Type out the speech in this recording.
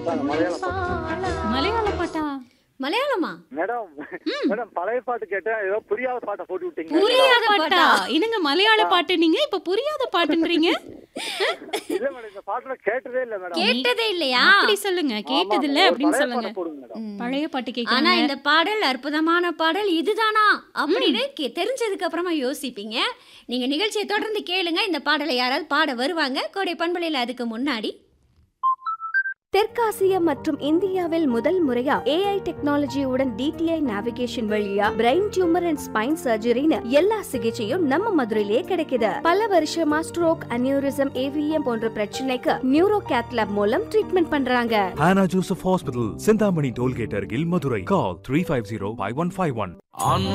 இந்தாங்க மலையாள பாட்டு மலையாள பாட்டா மலையாளமா மேடம் மேடம் பழைய பாட்டு கேட்டேன் ஏதோ புரியாத பாட்டை போட்டு விட்டீங்க புரியாத பாட்டா பாட்டா? என்னங்க மலையாள பாட்டு நீங்க இப்ப புரியாத பாட்டுன்றீங்க இல்ல மேடம் இந்த பாட்டுல கேட்டதே இல்ல மேடம் கேட்டதே இல்லையா அப்படி சொல்லுங்க கேட்டதில்ல ஆமா, ஒரு அப்படின்னு பழைய சொல்லுங்க பாட்டை போடுங்க மேடம் ம். பழைய பாட்டு ஆனா கேக்குறாங்க இந்த பாடல் அற்புதமான பாடல் இதுதானா அப்படின்னு கே- தெரிஞ்சதுக்கு அப்புறமா யோசிப்பீங்க நீங்க நிகழ்ச்சியை தொடர்ந்து கேளுங்க இந்த பாடலை யாராவது பாட வருவாங்க கோடை பண்பலையில அதுக்கு முன்னாடி தெற்காசிய மற்றும் இந்தியாவில் முதல் முறையா ஏஐ டெக்னாலஜியுடன் டிடிஐ நேவிகேஷன் வழியா பிரெயின் டியூமர் அண்ட் ஸ்பைன் சர்ஜரின்னு எல்லா சிகிச்சையும் நம்ம மதுரையிலே கிடைக்குது பல வருஷமா ஸ்ட்ரோக் அனியூரிசம் ஏவிஎம் போன்ற பிரச்சனைக்கு நியூரோ கேத்லாப் மூலம் ட்ரீட்மெண்ட் பண்றாங்க Hannah Joseph Hospital, Sindhamani Tollgate, Argil, Madurai. Call 350 5151.